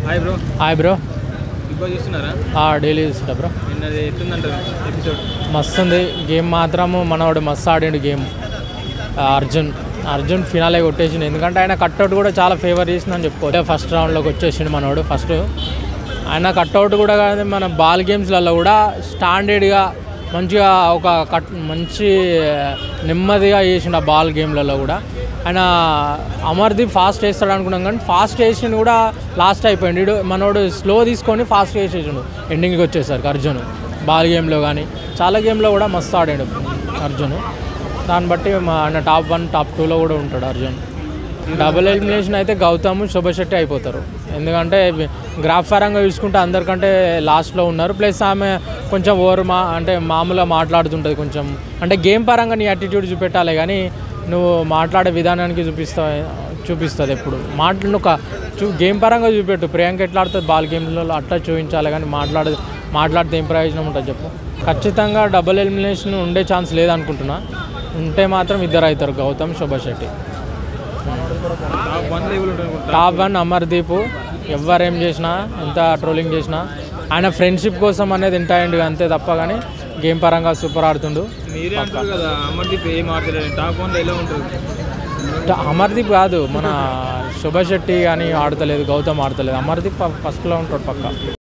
Hi bro hi bro Bigg Boss చూస్తున్నారా daily చూస్తుంటా bro నిన్నది ఎట్లుందంటారు ఎపిసోడ్ మస్తు ఉంది గేమ్ మాత్రము మనవాడు మస్తు ఆడిండు గేమ్ అర్జున్ అర్జున్ ఫినాలే కొట్టేసిండు ఎందుకంటే ఆయన కట్అవుట్ కూడా చాలా ఫేవర్ చేసిందని చెప్పుకోవచ్చు ఫస్ట్ రౌండ్లోకి వచ్చేసిండు మనవాడు ఫస్ట్ ఆయన కట్అవుట్ కూడా కాదు మన బాల్ గేమ్స్లలో కూడా స్టాండర్డ్గా మంచిగా ఒక కట్ మంచి నెమ్మదిగా చేసిండు ఆ బాల్ గేమ్లలో కూడా ఆయన అమర్దీప్ ఫాస్ట్ వేస్తాడు అనుకున్నాం కానీ ఫాస్ట్ వేసిండు కూడా లాస్ట్ అయిపోయింది వీడు మనోడు స్లో తీసుకొని ఫాస్ట్ వేసేసిండు ఎండింగ్కి వచ్చేసరికి అర్జున్ బాల్ గేమ్లో కానీ చాలా గేమ్లో కూడా మస్తు ఆడాడు అర్జున్ దాన్ని బట్టి మా ఆయన టాప్ వన్ టాప్ టూలో కూడా ఉంటాడు అర్జున్ డబుల్ ఎలిమినేషన్ అయితే గౌతమ్ శుభశెట్టి అయిపోతారు ఎందుకంటే గ్రాఫ్ పరంగా చూసుకుంటే అందరికంటే లాస్ట్లో ఉన్నారు ప్లస్ ఆమె కొంచెం ఓవర్ మా అంటే మామూలుగా మాట్లాడుతుంటుంది కొంచెం అంటే గేమ్ పరంగా నీ యాటిట్యూడ్ చూపెట్టాలి కానీ నువ్వు మాట్లాడే విధానానికి చూపిస్తా చూపిస్తుంది ఎప్పుడు మాట్లా నువ్వు ఒక చూ గేమ్ పరంగా చూపెట్టు ప్రియాంక ఎట్లా ఆడుతుంది బాల్ గేమ్లలో అట్లా చూపించాలి కానీ మాట్లాడ మాట్లాడితే ఏం ప్రయోజనం ఉంటుంది చెప్పు ఖచ్చితంగా డబుల్ ఎలిమినేషన్ ఉండే ఛాన్స్ లేదనుకుంటున్నా ఉంటే మాత్రం ఇద్దరు అవుతారు Gautham Shubhashetty top one level ఉంటుంది అనుకుంటా. టాప్ వన్ అమర్దీప్ ఎవరేం చేసినా ఎంత ట్రోలింగ్ చేసినా ఆయన ఫ్రెండ్షిప్ కోసం అనేది ఎంత అయిండు అంతే తప్ప కానీ గేమ్ పరంగా సూపర్ ఆడుతుండు మీరే అంటారు కదా అమర్దీప్ ఏం ఆడలేదు టాప్ వన్ ఎలా ఉంటుంది ట- అమర్దీప్ కాదు మన శుభశెట్టి కానీ ఆడతలేదు గౌతమ్ ఆడతలేదు అమర్దీప్ ఫస్ట్లో ఉంటాడు పక్క